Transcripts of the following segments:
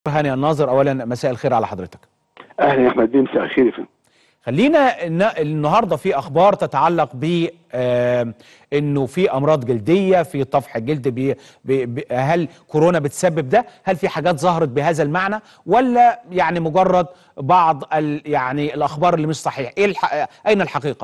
هاني الناظر اولا مساء الخير على حضرتك اهلا يا احمد بيه مساء الخير يا فندم خلينا ن- النهارده في اخبار تتعلق ب آه، انه في امراض جلديه في طفح جلد بي بي بي هل كورونا بتسبب ده هل في حاجات ظهرت بهذا المعنى ولا يعني مجرد بعض ال يعني الاخبار اللي مش صحيح ايه الح... اين الحقيقه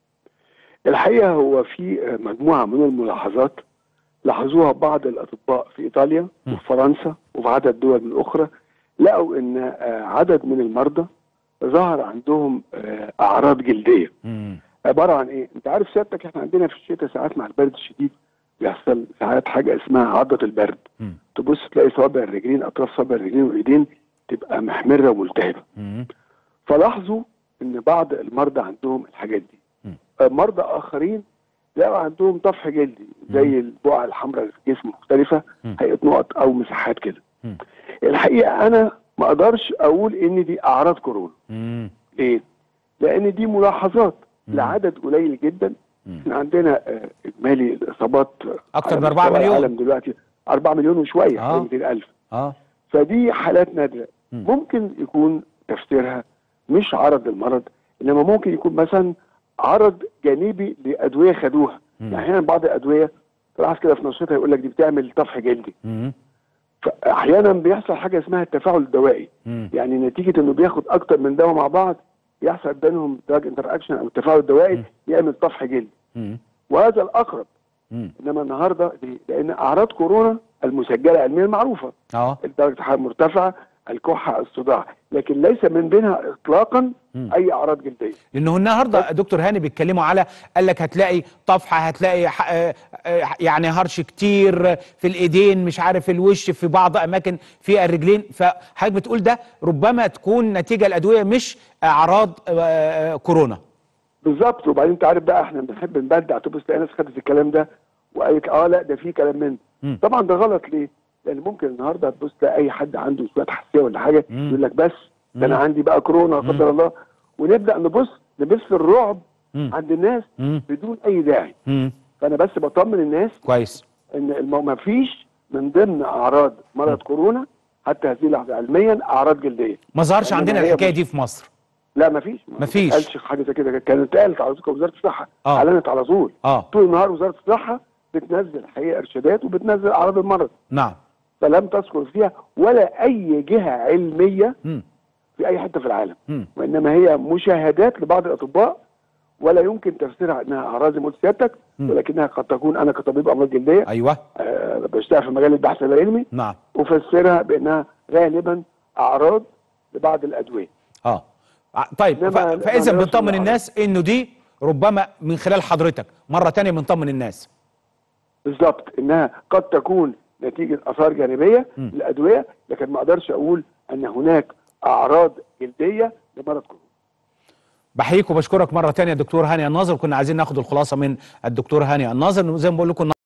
الحقيقه هو في مجموعه من الملاحظات لاحظوها بعض الاطباء في ايطاليا م. وفي فرنسا وفي عدد دول من اخرى لقوا ان آه، عدد من المرضى ظهر عندهم آه، اعراض جلديه مم. عباره عن ايه؟ انت عارف سيادتك احنا عندنا في الشتاء ساعات مع البرد الشديد بيحصل ساعات حاجه اسمها عضه البرد مم. تبص تلاقي صوابع الرجلين اطراف صوابع الرجلين والايدين تبقى محمره وملتهبه مم. فلاحظوا ان بعض المرضى عندهم الحاجات دي مم. آه، مرضى اخرين لقوا عندهم طفح جلدي زي البقع الحمراء اللي في الجسم مختلفه مم. هيئه نقط او مساحات كده مم. الحقيقه انا ما اقدرش اقول ان دي اعراض كورونا مم. ليه لان دي ملاحظات مم. لعدد قليل جدا مم. احنا عندنا آه، اجمالي الاصابات أكتر على من 4 مستوى مليون. العالم دلوقتي 4 مليون وشويه آه. حوالي 200000 اه فدي حالات نادره مم. ممكن يكون تفسيرها مش عرض المرض انما ممكن يكون مثلا عرض جانبي لادويه خدوها مم. يعني احيانا بعض الادويه تلاحظ كده في نشرتها يقول لك دي بتعمل طفح جلدي مم. فاحيانا بيحصل حاجه اسمها التفاعل الدوائي مم. يعني نتيجه انه بياخد اكتر من دواء مع بعض يحصل بينهم دراج انتر اكشن او التفاعل الدوائي مم. يعمل طفح جلدي مم. وهذا الاقرب مم. انما النهارده ليه؟ لان اعراض كورونا المسجله علميا معروفه اه درجه حراره مرتفعه الكحه الصداع لكن ليس من بينها اطلاقا مم. اي اعراض جلديه لانه النهارده دكتور هاني بيتكلموا على قال لك هتلاقي طفحه هتلاقي ح- آه، آه، يعني هرش كتير في الايدين مش عارف الوش في بعض اماكن في الرجلين فحضرتك بتقول ده ربما تكون نتيجه الادويه مش اعراض آه، آه، كورونا بالظبط وبعدين انت عارف بقى احنا بنحب نبدع تبص تلاقي ناس خدت الكلام ده وقالت اه لا ده في كلام من مم. طبعا ده غلط ليه؟ لان ممكن النهارده تبص تلاقي اي حد عنده شويه حساسيه ولا حاجه مم. يقول لك بس ده انا مم. عندي بقى كورونا لا قدر الله ونبدا نبص نبث الرعب مم. عند الناس مم. بدون اي داعي مم. فانا بس بطمن الناس كويس ان المو... ما فيش من ضمن اعراض مرض كورونا حتى هذه اللحظه علميا اعراض جلديه ما ظهرش إنما عندنا هي الحكايه مش- دي في مصر لا ما فيش ما فيش. قالش حاجه زي كده كانت قالت على طول وزاره الصحه آه. اعلنت على طول اه طول النهار وزاره الصحه بتنزل الحقيقه ارشادات وبتنزل اعراض المرض نعم فلم تذكر فيها ولا اي جهه علميه مم. في اي حته في العالم مم. وانما هي مشاهدات لبعض الاطباء ولا يمكن تفسيرها انها اعراض زي ما قلت سيادتك مم. ولكنها قد تكون انا كطبيب امراض جلديه ايوه آه بشتغل في مجال البحث العلمي نعم افسرها بانها غالبا اعراض لبعض الادويه اه ع- طيب إنما ف- ما فاذا نقدرش بنطمن نقول الناس انه دي ربما من خلال حضرتك مره تانية بنطمن الناس بالظبط انها قد تكون نتيجه اثار جانبيه مم. للادويه لكن ما اقدرش اقول ان هناك اعراض جلديه لمرض كورونا بحييك وبشكرك مره تانية دكتور هاني الناظر كنا عايزين ناخد الخلاصه من الدكتور هاني الناظر زي ما بقول لكم